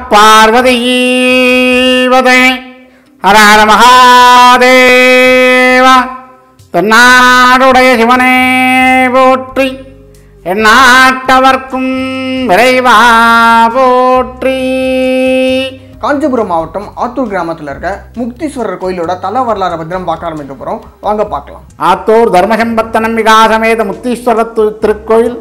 பார்வதீவதே ஹர ஹர மகாதேவா தென்னாடுடைய சிவனே போற்றி எந்நாட்டவர்க்கும் விரைவா போற்றி காஞ்சிபுரம் மாவட்டம் ஆத்தூர் கிராமத்தில் இருக்க முக்தீஸ்வரர் கோயிலோட தல வரலாறை பற்றி நம்ம பார்க்க ஆரம்பிக்க போகிறோம் வாங்க பார்க்கலாம் ஆத்தூர் தர்மசம்பத்தனம் விகாசமேத முத்தீஸ்வரர் து- திருக்கோயில்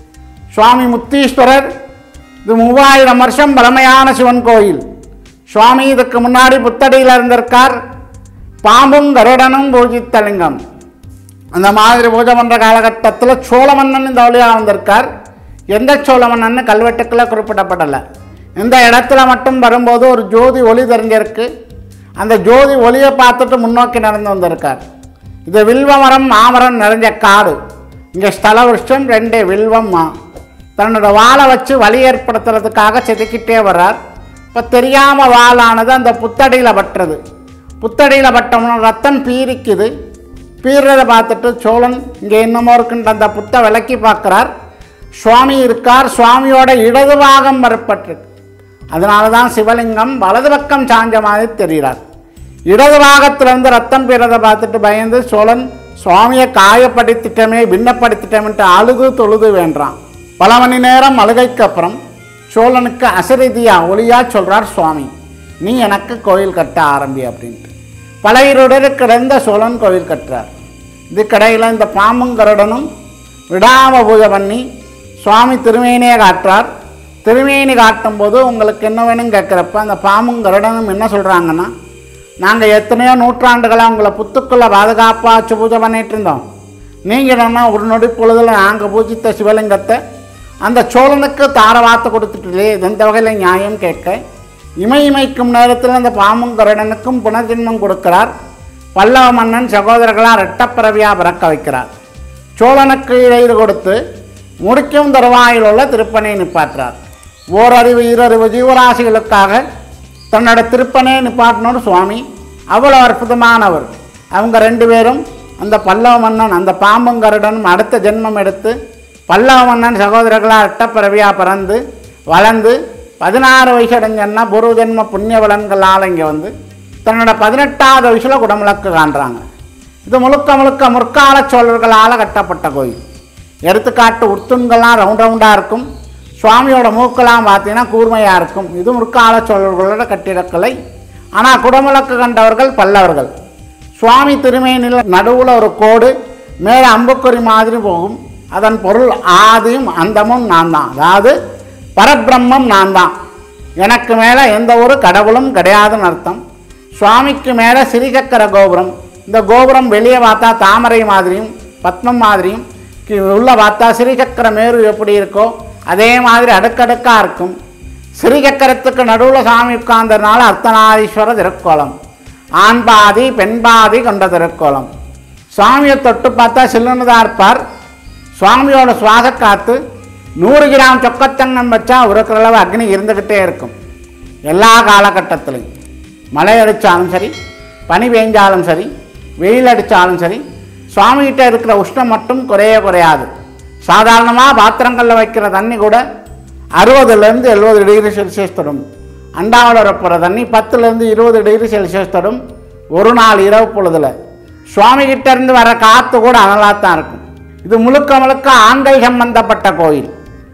சுவாமி முத்தீஸ்வரர் இது மூவாயிரம் வருஷம் பழமையான சிவன் கோயில் சுவாமி இதுக்கு முன்னாடி புத்தடியில் இருந்திருக்கார் பாம்பும் கருடனும் பூஜித்த லிங்கம் அந்த மாதிரி பூஜை பண்ணுற காலகட்டத்தில் சோழ மன்னன் இந்த வழியாக வந்திருக்கார் எந்த சோழ மன்னன் கல்வெட்டுக்களை குறிப்பிடப்படலை இந்த இடத்துல மட்டும் வரும்போது ஒரு ஜோதி ஒளி தெரிஞ்சிருக்கு அந்த ஜோதி ஒளியை பார்த்துட்டு முன்னோக்கி நடந்து வந்திருக்கார் இது வில்வ மரம் மாமரம் நிறைஞ்ச காடு இங்கே ஸ்தல விருஷம் ரெண்டு வில்வம் மா தன்னோட வாளை வச்சு வழி ஏற்படுத்துறதுக்காக செதுக்கிட்டே வர்றார் இப்போ தெரியாமல் வாளானது அந்த புத்தடியில் பட்டுறது புத்தடியில் பட்டோம்னா ரத்தம் பீரிக்குது பீறதை பார்த்துட்டு சோழன் இங்கே என்னமோ இருக்குன்ற அந்த புத்தை விளக்கி பார்க்குறார் சுவாமி இருக்கார் சுவாமியோட இடது பாகம் மறுப்பட்டிருக்கு அதனால தான் சிவலிங்கம் வலது பக்கம் சாஞ்ச மாதிரி தெரிகிறார் இடது பாகத்திலிருந்து ரத்தம் பீறதை பார்த்துட்டு பயந்து சோழன் சுவாமியை காயப்படுத்திட்டமே பின்னப்படுத்திட்டோம்ட்டு அழுது தொழுது வேண்டான் பல மணி நேரம் அழுகைக்கு அப்புறம் சோழனுக்கு அசரீதியா ஒளியா சொல்றார் சுவாமி நீ எனக்கு கோயில் கட்ட ஆரம்பி அப்படின்ட்டு பழையருடைய கிடந்த சோழன் கோயில் கட்டுறார் இதுக்கடையில் இந்த பாம்பும் கருடனும் விடாம பூஜை பண்ணி சுவாமி திருமேனியை காட்டுறார் திருமேனி காட்டும்போது உங்களுக்கு என்ன வேணும் கேட்குறப்ப அந்த பாம்பும் கருடனும் என்ன சொல்கிறாங்கன்னா நாங்கள் எத்தனையோ நூற்றாண்டுகளாக உங்களை புத்துக்குள்ளே பாதுகாப்பாக வச்சு பூஜை பண்ணிட்டு இருந்தோம் நீங்கள் என்னன்னா ஒரு நொடி பொழுதில் நாங்கள் பூஜித்த சிவலிங்கத்தை அந்த சோழனுக்கு தாரவாத்து கொடுத்துட்டு இது எந்த வகையில் நியாயம் கேட்க இமை இமைக்கும் நேரத்தில் அந்த பாம்பும் கருடனுக்கும் புனர்ஜென்மம் கொடுக்கிறார் பல்லவ மன்னன் சகோதரர்களாக ரெட்டப்பிறவியாக பிறக்க வைக்கிறார் சோழனுக்கு இடையில் கொடுத்து முடிக்கும் தருவாயில் உள்ள திருப்பனை நிப்பாட்டுறார் ஓரறிவு ஈரறிவு ஜீவராசிகளுக்காக தன்னோட திருப்பனை நிப்பாட்டினோர் சுவாமி அவ்வளோ அற்புதமானவர் அவங்க ரெண்டு பேரும் அந்த பல்லவ மன்னன் அந்த பாம்புங்கருடனும் அடுத்த ஜென்மம் எடுத்து பல்லவ மன்னன் சகோதரர்களாக ரெட்டப்பிறவியாக பிறந்து வளர்ந்து பதினாறு வயசு அடைஞ்சன்னா பூர்வ ஜென்ம புண்ணிய பலன்களால் இங்கே வந்து தன்னோட பதினெட்டாவது வயசில் குடமுழக்கு காண்றாங்க இது முழுக்க முழுக்க முற்கால சோழர்களால் கட்டப்பட்ட கோயில் எடுத்துக்காட்டு உத்துண்கள்லாம் ரவுண்ட் ரவுண்டாக இருக்கும் சுவாமியோட மூக்கெல்லாம் பார்த்தீங்கன்னா கூர்மையாக இருக்கும் இது முற்கால சோழர்களோட கட்டிடக்கலை ஆனால் குடமுழக்கு கண்டவர்கள் பல்லவர்கள் சுவாமி திருமேனில் நடுவில் ஒரு கோடு மேலே அம்புக்குறி மாதிரி போகும் அதன் பொருள் ஆதியும் அந்தமும் நான் தான் அதாவது பரபிரம்மம் நான் தான் எனக்கு மேலே எந்த ஒரு கடவுளும் கிடையாதுன்னு அர்த்தம் சுவாமிக்கு மேலே சிறிசக்கர கோபுரம் இந்த கோபுரம் வெளியே பார்த்தா தாமரை மாதிரியும் பத்மம் மாதிரியும் கி- உள்ள பார்த்தா சிறிசக்கர மேரு எப்படி இருக்கோ அதே மாதிரி அடுக்கடுக்காக இருக்கும் சிறிசக்கரத்துக்கு நடுவில் சாமி உட்கார்ந்ததுனால அர்த்தநாதீஸ்வர திருக்கோலம் ஆண் பாதி பெண் பாதி கொண்ட திருக்கோலம் சுவாமியை தொட்டு பார்த்தா சில்லுன்னு தான் இருப்பார் சுவாமியோட சுவாச காத்து நூறு கிராம் சொக்கத்தங்கம் வச்சா உருக்கிற அளவு அக்னி இருந்துக்கிட்டே இருக்கும் எல்லா காலகட்டத்திலையும் மழை அடித்தாலும் சரி பனி பெஞ்சாலும் சரி வெயில் அடித்தாலும் சரி சுவாமிகிட்ட இருக்கிற உஷ்ணம் மட்டும் குறைய குறையாது சாதாரணமாக பாத்திரங்களில் வைக்கிற தண்ணி கூட அறுபதுலேருந்து எழுபது டிகிரி செல்சியஸ் தொடும் அண்டாவில் வரப்போகிற தண்ணி பத்துலேருந்து இருபது டிகிரி செல்சியஸ் தொடும் ஒரு நாள் இரவு பொழுதுல சுவாமி கிட்ட இருந்து வர காற்று கூட அனலாக தான் இருக்கும் இது முழுக்க முழுக்க ஆண்கள் சம்பந்தப்பட்ட கோயில்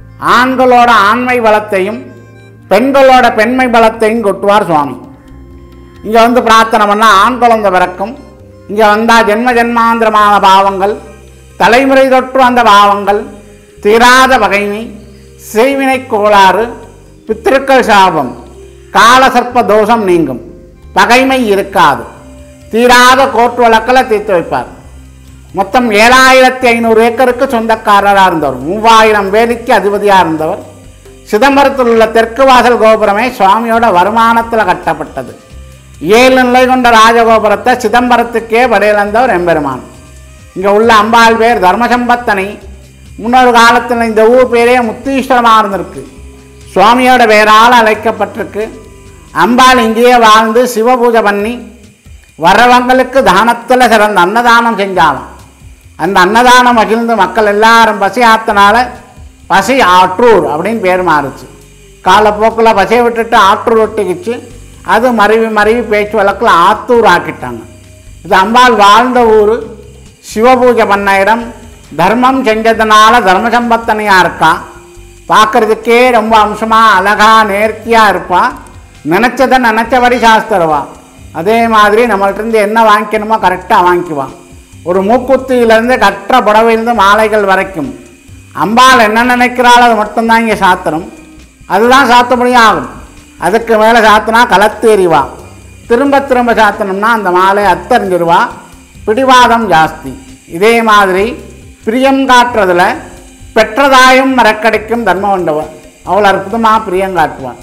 ஆண்களோட ஆண்மை பலத்தையும் பெண்களோட பெண்மை பலத்தையும் கொட்டுவார் சுவாமி இங்கே வந்து பிரார்த்தனை பண்ணால் ஆண் குழந்தை பிறக்கும் இங்கே வந்தால் ஜென்ம ஜென்மாந்திரமான பாவங்கள் தலைமுறை தொற்று அந்த பாவங்கள் தீராத பகைமை செய்வினை கோளாறு பித்திருக்கள் சாபம் காலசர்ப்ப தோஷம் நீங்கும் பகைமை இருக்காது தீராத கோர்ட்டு வழக்கில் தீர்த்து வைப்பார் மொத்தம் ஏழாயிரத்தி ஐநூறு ஏக்கருக்கு சொந்தக்காரராக இருந்தவர் மூவாயிரம் வேலிக்கு அதிபதியாக இருந்தவர் சிதம்பரத்தில் உள்ள தெற்கு வாசல் கோபுரமே சுவாமியோட வருமானத்தில் கட்டப்பட்டது ஏழு நிலை கொண்ட ராஜகோபுரத்தை சிதம்பரத்துக்கே படையிழந்தவர் எம்பெருமான் இங்கே உள்ள அம்பாள் பேர் தர்மசம்பத்தனை முன்னொரு காலத்தில் இந்த ஊர் பேரே முத்தீஸ்வரமாக இருந்திருக்கு சுவாமியோட பேரால் அழைக்கப்பட்டிருக்கு அம்பாள் இங்கேயே வாழ்ந்து சிவ பூஜை பண்ணி வரவங்களுக்கு தானத்தில் சிறந்த அன்னதானம் செஞ்சாலும் அந்த அன்னதானம் மகிழ்ந்து மக்கள் எல்லாரும் பசி ஆத்தனால பசி ஆற்றூர் அப்படின்னு பேர் மாறுச்சு காலப்போக்கில் பசைய விட்டுட்டு ஆற்றூர் ஒட்டிக்கிச்சு அது மருவி மருவி பேச்சு வழக்கில் ஆத்தூர் ஆக்கிட்டாங்க இது அம்பாள் வாழ்ந்த ஊர் சிவபூஜை பண்ண இடம் தர்மம் செஞ்சதுனால தர்ம சம்பத்தனையாக இருக்கா பார்க்கறதுக்கே ரொம்ப அம்சமாக அழகா நேர்த்தியாக இருப்பா நினச்சதை நினச்சபடி சாஸ்திரவா அதே மாதிரி நம்மள்ட்ட இருந்து என்ன வாங்கிக்கணுமோ கரெக்டாக வாங்கிக்குவான் ஒரு மூக்குத்தியிலேருந்து கற்ற புடவையிலேருந்து மாலைகள் வரைக்கும் அம்பாள் என்ன நினைக்கிறாளோ அது மட்டும்தான் இங்கே சாத்திரம் அதுதான் சாத்தபடியும் ஆகும் அதுக்கு மேலே சாத்தினா கலத்தேறிவா திரும்ப திரும்ப சாத்தனம்னா அந்த மாலை அத்தறிஞ்சிருவா பிடிவாதம் ஜாஸ்தி இதே மாதிரி பிரியம் காட்டுறதுல பெற்றதாயும் மறக்கடிக்கும் தர்மம் உண்டவன் அவ்வளோ அற்புதமாக பிரியம் காட்டுவான்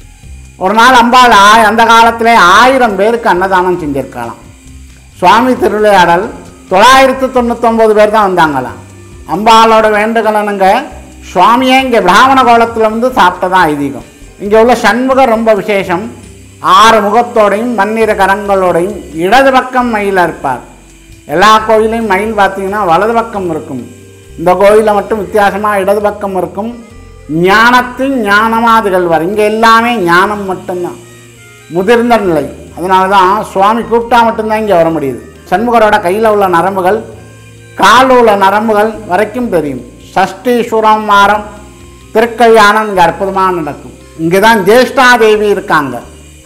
ஒரு நாள் அம்பாள் ஆ- அந்த காலத்திலே ஆயிரம் பேருக்கு அன்னதானம் செஞ்சிருக்கலாம் சுவாமி திருவிளையாடல் தொள்ளாயிரத்து தொண்ணூத்தொம்பது பேர் தான் வந்தாங்களாம் அம்பாளோட வேண்டுகலனுங்க சுவாமியே இங்கே பிராமண கோலத்தில் வந்து சாப்பிட்டதான் ஐதீகம் இங்கே உள்ள சண்முகர் ரொம்ப விசேஷம் ஆறு முகத்தோடையும் மண்ணிற கரங்களோடையும் இடது பக்கம் மயில இருப்பார் எல்லா கோயிலையும் மயில் பார்த்தீங்கன்னா வலது பக்கம் இருக்கும் இந்த கோயிலில் மட்டும் வித்தியாசமாக இடது பக்கம் இருக்கும் ஞானத்தின் ஞானமாக திகழ்வார் இங்கே எல்லாமே ஞானம் மட்டும்தான் முதிர்ந்த நிலை அதனால தான் சுவாமி கூப்பிட்டா மட்டும்தான் இங்கே வர முடியுது சண்முகரோட கையில் உள்ள நரம்புகள் காலில் உள்ள நரம்புகள் வரைக்கும் தெரியும் சஷ்டி சுரமாரம் திருக்கல்யாணம் இங்கே அற்புதமாக நடக்கும் இங்கே தான் ஜேஷ்டாதேவி இருக்காங்க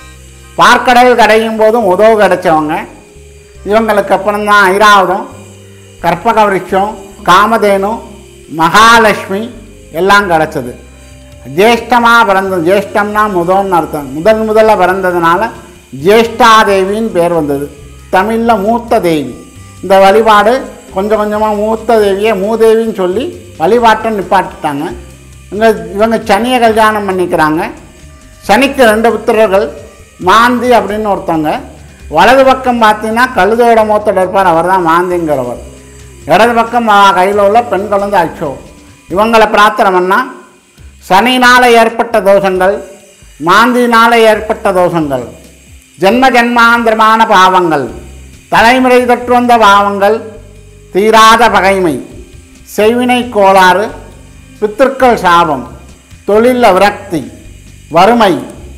பார்க்கடல் கடையும் போதும் உதவு கிடைச்சவங்க இவங்களுக்கு அப்புறம் தான் ஐராவதம் கற்பக விருட்சம் காமதேனு மகாலட்சுமி எல்லாம் கிடச்சது ஜேஷ்டமாக பிறந்தது ஜேஷ்டம்னா முதல்னு அர்த்தம் முதல் முதல்ல பிறந்ததுனால ஜேஷ்டாதேவின்னு பேர் வந்தது தமிழில் மூத்த தேவி இந்த வழிபாடு கொஞ்சம் கொஞ்சமாக மூத்த தேவியை மூதேவின்னு சொல்லி வழிபாட்டை நிப்பாட்டிட்டாங்க இவங்க இவங்க சனியை கல்யாணம் பண்ணிக்கிறாங்க சனிக்கு ரெண்டு புத்திரர்கள் மாந்தி அப்படின்னு ஒருத்தவங்க வலது பக்கம் பார்த்தீங்கன்னா கழுதையோட மூத்தோட இருப்பார் அவர் தான் மாந்திங்கிறவர் இடது பக்கம் கையில் உள்ள பெண் குழந்தை அச்சோ இவங்களை பிரார்த்தனை பண்ணால் சனினால் ஏற்பட்ட தோஷங்கள் மாந்தினால் ஏற்பட்ட தோஷங்கள் ஜென்ம ஜென்மாந்திரமான பாவங்கள் தலைமுறை தொற்று வந்த பாவங்கள் தீராத பகைமை செய்வினை கோளாறு பித்திருக்கள் சாபம் தொழிலில் விரக்தி வறுமை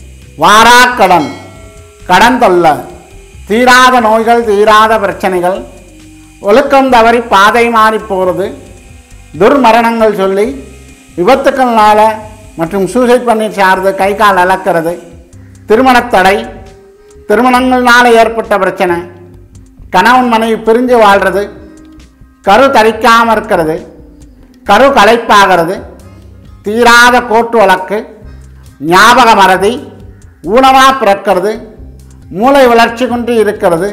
வாராக்கடன் கடன் தொல்லை தீராத நோய்கள் தீராத பிரச்சனைகள் ஒழுக்கம் தவறி பாதை மாறி போகிறது துர்மரணங்கள் சொல்லி விபத்துக்கள்னால மற்றும் சூசைட் பண்ணி சார்ந்து கை கால் இழக்கிறது திருமணத்தடை திருமணங்கள்னால ஏற்பட்ட பிரச்சனை கணவன் மனைவி பிரிஞ்சு வாழ்கிறது கரு தரிக்காமல் இருக்கிறது கரு களைப்பாகிறது தீராத கோர்ட்டு வழக்கு ஞாபக மறதி ஊனமாக பிறக்கிறது மூளை வளர்ச்சி கொண்டு இருக்கிறது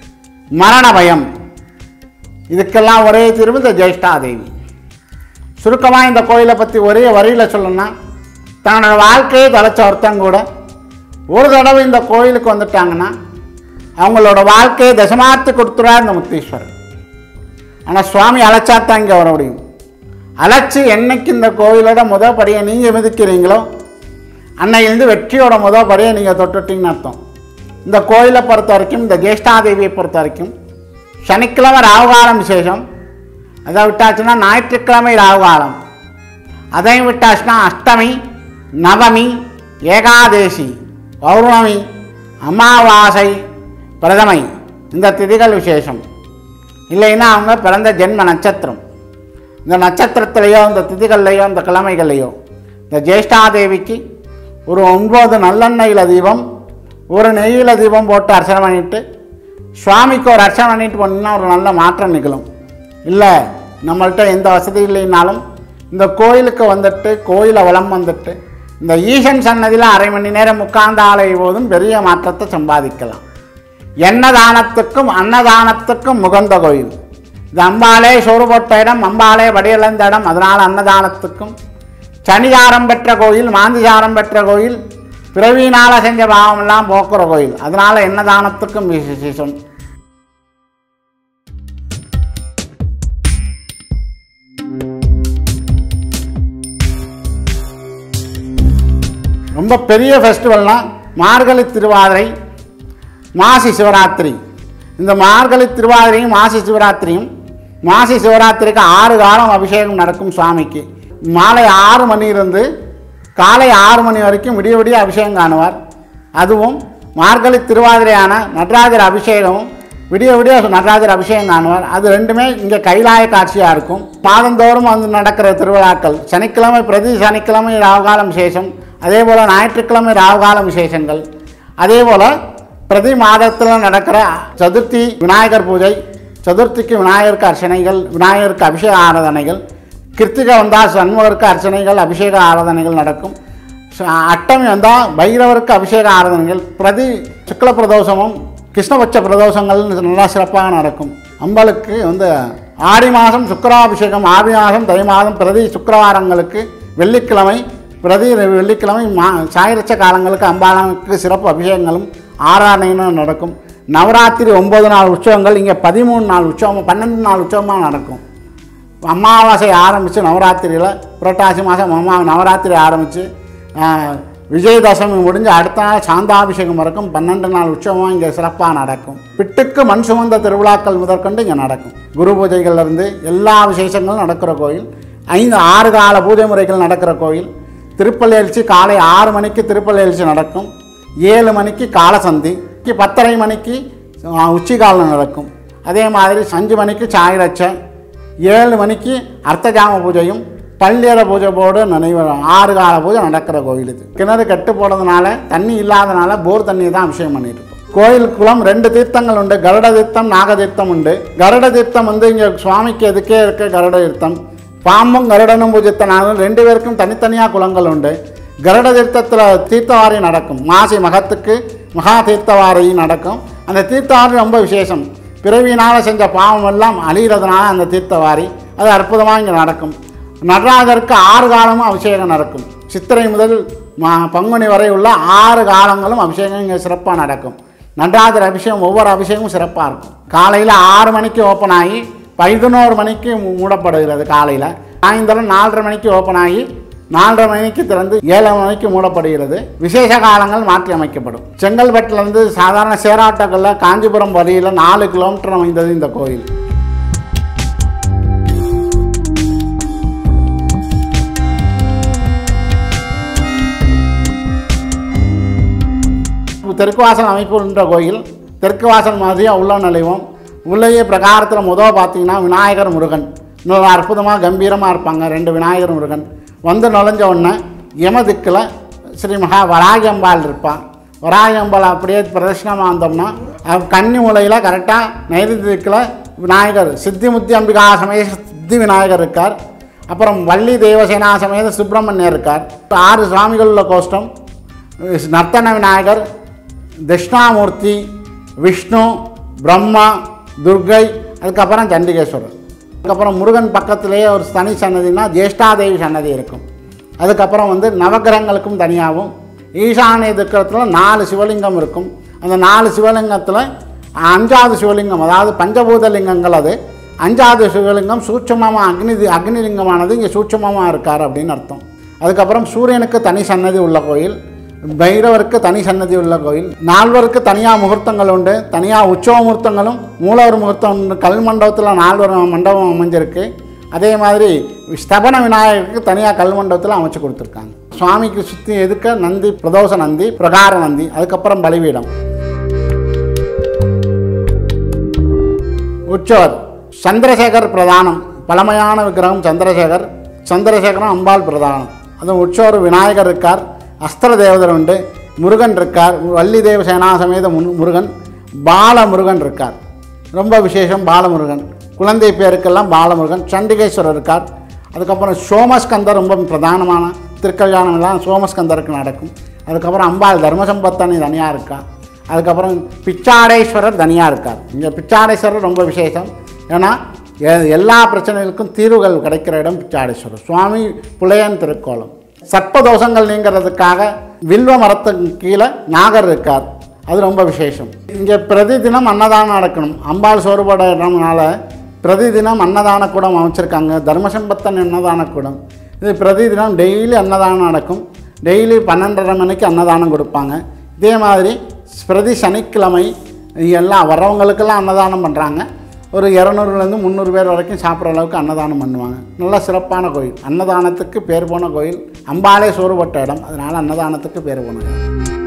மரண பயம் இதுக்கெல்லாம் ஒரே தீர்வு இந்த ஜெயஷ்டாதேவி சுருக்கமாக இந்த கோயிலை பற்றி ஒரே வரியில் சொல்லணும்னா தன்னோட வாழ்க்கையை தொலைச்ச ஒருத்தங்க கூட ஒரு தடவை இந்த கோயிலுக்கு வந்துட்டாங்கன்னா அவங்களோட வாழ்க்கையை தசமாத்து கொடுத்துருவார் இந்த முத்தீஸ்வரர் ஆனால் சுவாமி அழைச்சாத்தான் இங்கே வர முடியும் அழைச்சி என்னைக்கு இந்த கோயிலோட முத படியை நீங்கள் மிதிக்கிறீங்களோ அன்னையிலேருந்து வெற்றியோட முத படியை நீங்கள் தொட்டுட்டீங்கன்னு அர்த்தம் இந்த கோயிலை பொறுத்த வரைக்கும் இந்த ஜேஷ்டாதேவியை பொறுத்த வரைக்கும் சனிக்கிழமை ராகுகாலம் விசேஷம் அதை விட்டாச்சுன்னா ஞாயிற்றுக்கிழமை ராகுகாலம் அதையும் விட்டாச்சுன்னா அஷ்டமி நவமி ஏகாதேசி பௌர்ணமி அமாவாசை பிரதமை இந்த திதிகள் விசேஷம் இல்லைன்னா அவங்க பிறந்த ஜென்ம நட்சத்திரம் இந்த நட்சத்திரத்திலேயோ இந்த திதிகள்லையோ இந்த கிழமைகள்லையோ இந்த ஜேஷ்டாதேவிக்கு ஒரு ஒன்பது நல்லெண்ணெயில் தீபம் ஒரு நெய்யில் தீபம் போட்டு அர்ச்சனை பண்ணிட்டு சுவாமிக்கு ஒரு அர்ச்சனை பண்ணிட்டு போனீங்கன்னா ஒரு நல்ல மாற்றம் நிகழும் இல்லை நம்மள்ட்ட எந்த வசதி இல்லைனாலும் இந்த கோயிலுக்கு வந்துட்டு கோயிலை வலம் வந்துட்டு இந்த ஈசன் சன்னதியில் அரை மணி நேரம் உட்கார்ந்த ஆலை போதும் பெரிய மாற்றத்தை சம்பாதிக்கலாம் எண்ணதானத்துக்கும் அன்னதானத்துக்கும் முகந்த கோயில் இது அம்பாலே சோறு போட்ட இடம் அம்பாலே வடியலந்த இடம் அதனால் அன்னதானத்துக்கும் சனிதாரம் பெற்ற கோயில் மாந்திசாரம் பெற்ற கோயில் பிறவியினால் செஞ்ச பாவமெல்லாம் போக்குற கோயில் அதனால் எண்ணதானத்துக்கும் விசேஷம் ரொம்ப பெரிய ஃபெஸ்டிவல்னால் மார்கழி திருவாதிரை மாசி சிவராத்திரி இந்த மார்கழி திருவாதிரையும் மாசி சிவராத்திரியும் மாசி சிவராத்திரிக்கு ஆறு காலம் அபிஷேகம் நடக்கும் சுவாமிக்கு மாலை ஆறு மணியிலிருந்து காலை ஆறு மணி வரைக்கும் விடிய விடிய அபிஷேகம் காணுவார் அதுவும் மார்கழி திருவாதிரையான நடராஜர் அபிஷேகமும் விடிய விடிய நடராஜர் அபிஷேகம் காணுவார் அது ரெண்டுமே இங்கே கைலாய காட்சியாக இருக்கும் மாதந்தோறும் வந்து நடக்கிற திருவிழாக்கள் சனிக்கிழமை பிரதி சனிக்கிழமை ராவுகாலம் விசேஷம் அதே போல் ஞாயிற்றுக்கிழமை ராவுகாலம் விசேஷங்கள் அதே போல் பிரதி மாதத்தில் நடக்கிற சதுர்த்தி விநாயகர் பூஜை சதுர்த்திக்கு விநாயகருக்கு அர்ச்சனைகள் விநாயகருக்கு அபிஷேக ஆராதனைகள் கிருத்திகை வந்தால் சண்முகருக்கு அர்ச்சனைகள் அபிஷேக ஆராதனைகள் நடக்கும் ச- அஷ்டமி வந்தால் பைரவருக்கு அபிஷேக ஆராதனைகள் பிரதி சுக்ல பிரதோஷமும் கிருஷ்ணபட்ச பிரதோஷங்கள் நல்லா சிறப்பாக நடக்கும் அம்பலுக்கு வந்து ஆடி மாதம் சுக்கராபிஷேகம் ஆடி மாதம் தை மாதம் பிரதி சுக்கிரவாரங்களுக்கு வெள்ளிக்கிழமை பிரதி வெள்ளிக்கிழமை மா சாயிரச்ச காலங்களுக்கு அம்பாளுக்கு சிறப்பு அபிஷேகங்களும் ஆராதனைகளும் நடக்கும் நவராத்திரி ஒம்பது நாள் உற்சவங்கள் இங்கே பதிமூணு நாள் உற்சவம் பன்னெண்டு நாள் உற்சவமாக நடக்கும் அமாவாசை ஆரம்பித்து நவராத்திரியில் புரட்டாசி மாதம் அம்மா நவராத்திரி ஆரம்பித்து விஜயதசமி முடிஞ்சு அடுத்த நாள் சாந்தாபிஷேகம் வரைக்கும் பன்னெண்டு நாள் உற்சவம் இங்கே சிறப்பாக நடக்கும் பிட்டுக்கு மண் சுமந்த திருவிழாக்கள் முதற்கொண்டு இங்கே நடக்கும் குரு பூஜைகள்ல இருந்து எல்லா விசேஷங்களும் நடக்கிற கோயில் ஐந்து ஆறு கால பூஜை முறைகள் நடக்கிற கோயில் திருப்பள்ளி எழுச்சி காலை ஆறு மணிக்கு திருப்பள்ளி எழுச்சி நடக்கும் ஏழு மணிக்கு காலசந்தி பத்தரை மணிக்கு ஆ, உச்சிகாலம் நடக்கும் அதே மாதிரி அஞ்சு மணிக்கு சாயரட்சை ஏழு மணிக்கு அர்த்தஜாம பூஜையும் பள்ளியற பூஜை போர்டு நினைவு ஆறு கால பூஜை நடக்கிற கோயில் இது கிணறு கட்டு போடுறதுனால தண்ணி இல்லாதனால போர் தண்ணி தான் அபிஷேகம் பண்ணிட்டு இருக்கோம் கோயில் குளம் ரெண்டு தீர்த்தங்கள் உண்டு கருட தீர்த்தம் நாக தீர்த்தம் உண்டு கருட தீர்த்தம் வந்து இங்கே சுவாமிக்கு எதுக்கே இருக்க கருட தீர்த்தம் பாம்பும் கருடனும் பூஜித்தனாலும் ரெண்டு பேருக்கும் தனித்தனியாக குளங்கள் உண்டு கருட தீர்த்தத்தில் தீர்த்தவாரி நடக்கும் மாசி மகத்துக்கு மகா தீர்த்தவாரி நடக்கும் அந்த தீர்த்தவாரி ரொம்ப விசேஷம் பிறவியினால் செஞ்ச பாவம் எல்லாம் அழிகிறதுனால அந்த தீர்த்தவாரி அது அற்புதமாக இங்கே நடக்கும் நடராஜருக்கு ஆறு காலமும் அபிஷேகம் நடக்கும் சித்திரை முதல் மா பங்குனி வரை உள்ள ஆறு காலங்களும் அபிஷேகம் இங்கே சிறப்பாக நடக்கும் நடராஜர் அபிஷேகம் ஒவ்வொரு அபிஷேகமும் சிறப்பாக இருக்கும் காலையில் ஆறு மணிக்கு ஓப்பன் ஆகி பதினோரு மணிக்கு மூ- மூடப்படுகிறது காலையில் சாயந்தரம் நாலரை மணிக்கு ஓப்பன் ஆகி நாலரை மணிக்கு திறந்து ஏழு மணிக்கு மூடப்படுகிறது விசேஷ காலங்கள் மாற்றி அமைக்கப்படும் செங்கல்பட்டுலேருந்து சாதாரண சேராட்டோக்களில் காஞ்சிபுரம் வழியில் நாலு கிலோமீட்டர் அமைந்தது இந்த கோயில் தெற்கு வாசல் அமைப்புன்ற கோயில் தெற்கு வாசல் மாதிரியாக உள்ள நுழைவோம் உள்ளேயே பிரகாரத்தில் முதல் பார்த்தீங்கன்னா விநாயகர் முருகன் இன்னொரு அற்புதமாக கம்பீரமாக இருப்பாங்க ரெண்டு விநாயகர் முருகன் வந்து நுழைஞ்ச உடனே யம திக்கில் ஸ்ரீ மகா வராகி அம்பாள் இருப்பாள் வராகி அம்பாள் அப்படியே பிரதர்ஷனமாக வந்தோம்னா அவ கன்னி மூலையில் கரெக்டாக நைருதி திக்கில் விநாயகர் சித்தி முத்தி அம்பிகா சமய சித்தி விநாயகர் இருக்கார் அப்புறம் வள்ளி தேவசேனா சமேத சுப்பிரமணியர் இருக்கார் ஆறு சுவாமிகள் உள்ள கோஷ்டம் நர்த்தன விநாயகர் தட்சிணாமூர்த்தி விஷ்ணு பிரம்மா துர்கை அதுக்கப்புறம் சண்டிகேஸ்வரர் அதுக்கப்புறம் முருகன் பக்கத்திலேயே ஒரு தனி சன்னதினா ஜேஷ்டாதேவி சன்னதி இருக்கும் அதுக்கப்புறம் வந்து நவக்கிரகங்களுக்கும் தனியாகவும் ஈசானிய திக்கத்தில் நாலு சிவலிங்கம் இருக்கும் அந்த நாலு சிவலிங்கத்தில் அஞ்சாவது சிவலிங்கம் அதாவது பஞ்சபூத லிங்கங்கள் அது அஞ்சாவது சிவலிங்கம் சூட்சமமாக அக்னி அக்னிலிங்கமானது இங்கே சூட்சமமாக இருக்கார் அப்படின்னு அர்த்தம் அதுக்கப்புறம் சூரியனுக்கு தனி சன்னதி உள்ள கோயில் பைரவருக்கு தனி சன்னதி உள்ள கோயில் நால்வருக்கு தனியாக முகூர்த்தங்கள் உண்டு தனியாக உற்சவ முகூர்த்தங்களும் மூலவர் முகூர்த்தம் உண்டு கல் மண்டபத்தில் நால்வர் மண்டபம் அமைஞ்சிருக்கு அதே மாதிரி ஸ்தபன விநாயகருக்கு தனியாக கல் மண்டபத்தில் அமைச்சு கொடுத்துருக்காங்க சுவாமிக்கு சுற்றி எதுக்க நந்தி பிரதோஷ நந்தி பிரகார நந்தி அதுக்கப்புறம் பலிபீடம் உற்சவர் சந்திரசேகர் பிரதானம் பழமையான விக்கிரகம் சந்திரசேகர் சந்திரசேகரம் அம்பாள் பிரதானம் அதுவும் உற்சவர் விநாயகர் இருக்கார் அஸ்திர தேவதர் உண்டு முருகன் இருக்கார் வள்ளி தேவ சேனா சமேத முன் முருகன் பாலமுருகன் இருக்கார் ரொம்ப விசேஷம் பாலமுருகன் குழந்தை பேருக்கெல்லாம் பாலமுருகன் சண்டிகேஸ்வரர் இருக்கார் அதுக்கப்புறம் சோமஸ்கந்தர் ரொம்ப பிரதானமான திருக்கல்யாணம் எல்லாம் சோமஸ்கந்தருக்கு நடக்கும் அதுக்கப்புறம் அம்பாள் தர்மசம்பத்தனி தனியாக இருக்கா அதுக்கப்புறம் பிச்சாடேஸ்வரர் தனியாக இருக்கார் இங்கே பிச்சாடேஸ்வரர் ரொம்ப விசேஷம் ஏன்னா எ- எல்லா பிரச்சனைகளுக்கும் தீர்வுகள் கிடைக்கிற இடம் பிச்சாடேஸ்வரர் சுவாமி புலையன் திருக்கோலம் சர்ப்ப தோஷங்கள் நீங்கிறதுக்காக வில்வ மரத்துக்கு கீழே நாகர் இருக்கார் அது ரொம்ப விசேஷம் இங்கே பிரதிதினம் அன்னதானம் நடக்கணும் அம்பாள் சோறுபட இடம்னால பிரதிதினம் அன்னதான கூடம் அமைச்சிருக்காங்க தர்மசம்பத்தன் அன்னதான கூடம் இது பிரதிதினம் டெய்லி அன்னதானம் நடக்கும் டெய்லி பன்னெண்டரை மணிக்கு அன்னதானம் கொடுப்பாங்க இதே மாதிரி பிரதி சனிக்கிழமை எல்லா வர்றவங்களுக்கெல்லாம் அன்னதானம் பண்ணுறாங்க ஒரு இரநூறுலேருந்து முந்நூறு பேர் வரைக்கும் சாப்பிட்ற அளவுக்கு அன்னதானம் பண்ணுவாங்க நல்ல சிறப்பான கோயில் அன்னதானத்துக்கு பேர் போன கோயில் அம்பாலே சோறுபட்ட இடம் அதனால் அன்னதானத்துக்கு பேர் போன இடம்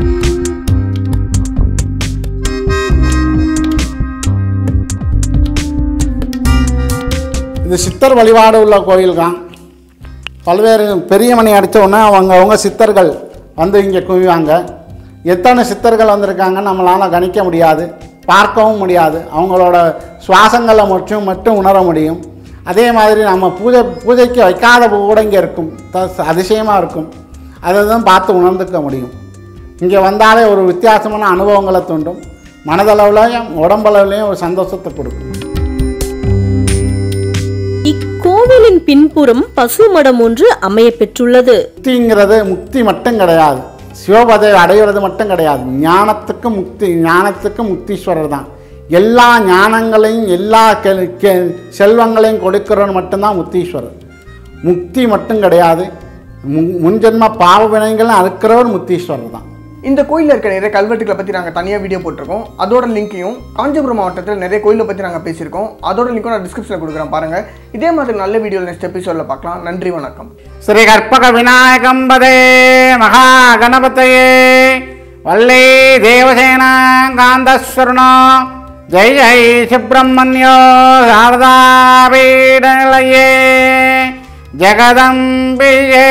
இது சித்தர் வழிபாடு உள்ள கோயில் தான் பல்வேறு பெரிய மணி அடித்த உடனே அவங்க அவங்க சித்தர்கள் வந்து இங்கே குவிவாங்க எத்தனை சித்தர்கள் வந்திருக்காங்கன்னு நம்மளால் கணிக்க முடியாது பார்க்கவும் முடியாது அவங்களோட சுவாசங்களை மட்டும் மட்டும் உணர முடியும் அதே மாதிரி நம்ம பூஜை பூஜைக்கு வைக்காத பூ கூட இங்கே இருக்கும் த- அதிசயமாக இருக்கும் அதை தான் பார்த்து உணர்ந்துக்க முடியும் இங்கே வந்தாலே ஒரு வித்தியாசமான அனுபவங்களை தூண்டும் மனதளவுலையும் உடம்பளவுலையும் ஒரு சந்தோஷத்தை கொடுக்கும் இக்கோவிலின் பின்புறம் பசுமடம் ஒன்று அமைய பெற்றுள்ளது முக்திங்கிறது முக்தி மட்டும் கிடையாது சிவபதை அடைகிறது மட்டும் கிடையாது ஞானத்துக்கு முக்தி ஞானத்துக்கு முக்தீஸ்வரர் தான் எல்லா ஞானங்களையும் எல்லா கெ கெ செல்வங்களையும் கொடுக்கிறவன் மட்டும்தான் முக்தீஸ்வரர் முக்தி மட்டும் கிடையாது முன் முன்ஜென்ம பாவ வினைகளும் அறுக்கிறவர் முக்தீஸ்வரர் தான் இந்த கோயிலில் இருக்க நிறைய கல்வெட்டுகளை பற்றி நாங்கள் தனியாக வீடியோ போட்டிருக்கோம் அதோட லிங்க்கையும் காஞ்சிபுரம் மாவட்டத்தில் நிறைய கோயிலை பற்றி நாங்கள் பேசியிருக்கோம் அதோட லிங்க்கும் நான் டிஸ்கிரிப்ஷனில் கொடுக்குறேன் பாருங்கள் இதே மாதிரி நல்ல வீடியோ நெக்ஸ்ட் எபிசோடில் பார்க்கலாம் நன்றி வணக்கம் ஸ்ரீ கற்பக விநாயகம் பதே மகா கணபதையே வல்லே தேவசேனா காந்தஸ்வருணோ ஜெய் ஜெய் சுப்பிரமணியோ சாரதா பீடநிலையே ஜெகதம்பியே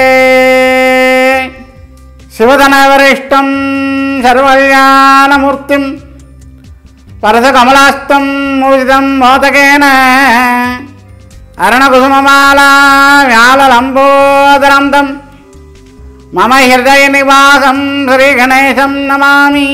சிவதனவரிஷ்டம் சர்வல்யானமூர்த்திம் பரசகமலாஸ்தம் மூஜிதம் மோதகேன அரணகுசுமமாலா வியாழலம்போதரம் தம் மம ஹிருதய நிவாசம் ஸ்ரீகணேசம் நமாமி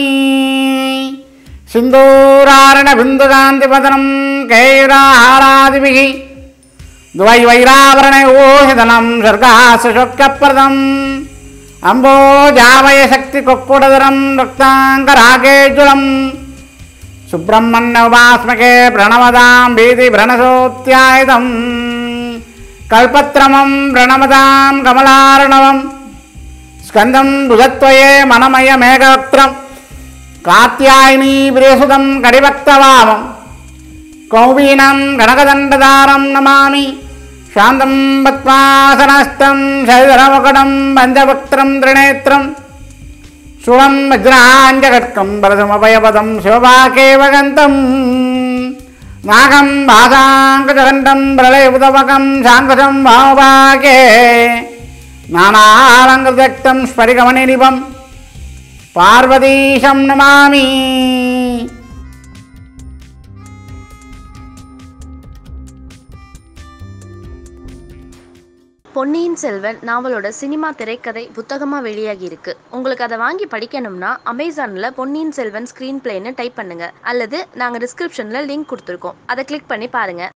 சிந்தூராரண பிந்துகாந்திபதனம் கேயுராஹாராதிபிகி துவை வைராவரணை ஊஷிதனம் சொர்க்காசுஷோக்கப்பிரதம் அம்போஜாமய சக்தி கொக்குடதரம் ரக்தாங்கராகேஜுலம் சுப்பிரமணிய உபாஸ்மகே பிரணமதாம் பீதி பிரணசோத்தியாயுதம் கல்பத்ரமம் பிரணமதாம் கமலாரணவம் ஸ்கந்தம் புஜத்வயே மனமய மேகவக்திரம் காத்தியாயினி பிரேசுதம் கடிபக்தவாமம் கௌபீனம் கனகதண்டதாரம் நமாமி சாந்தம் பத்மாசனஸ்தம் சைதரமுகடம் பஞ்சபக்திரம் திரிநேத்திரம் சுவம் வஜ்ராஞ்சகட்கம் பரதமபயபதம் சிவபாகேவகந்தம் நாகம் பாசாங்கஜகண்டம் பிரளயபுதவகம் சாங்கசம் பாவபாகே நானாலங்கிருதக்தம் ஸ்பரிகமணிநிபம் பார்வதீஷம் நமாமி பொன்னியின் செல்வன் நாவலோட சினிமா திரைக்கதை புத்தகமாக வெளியாகி இருக்கு உங்களுக்கு அதை வாங்கி படிக்கணும்னா அமேசானில் பொன்னியின் செல்வன் ஸ்க்ரீன் பிளேன்னு டைப் பண்ணுங்க அல்லது நாங்கள் டிஸ்கிரிப்ஷனில் லிங்க் கொடுத்துருக்கோம் அதை கிளிக் பண்ணி பாருங்க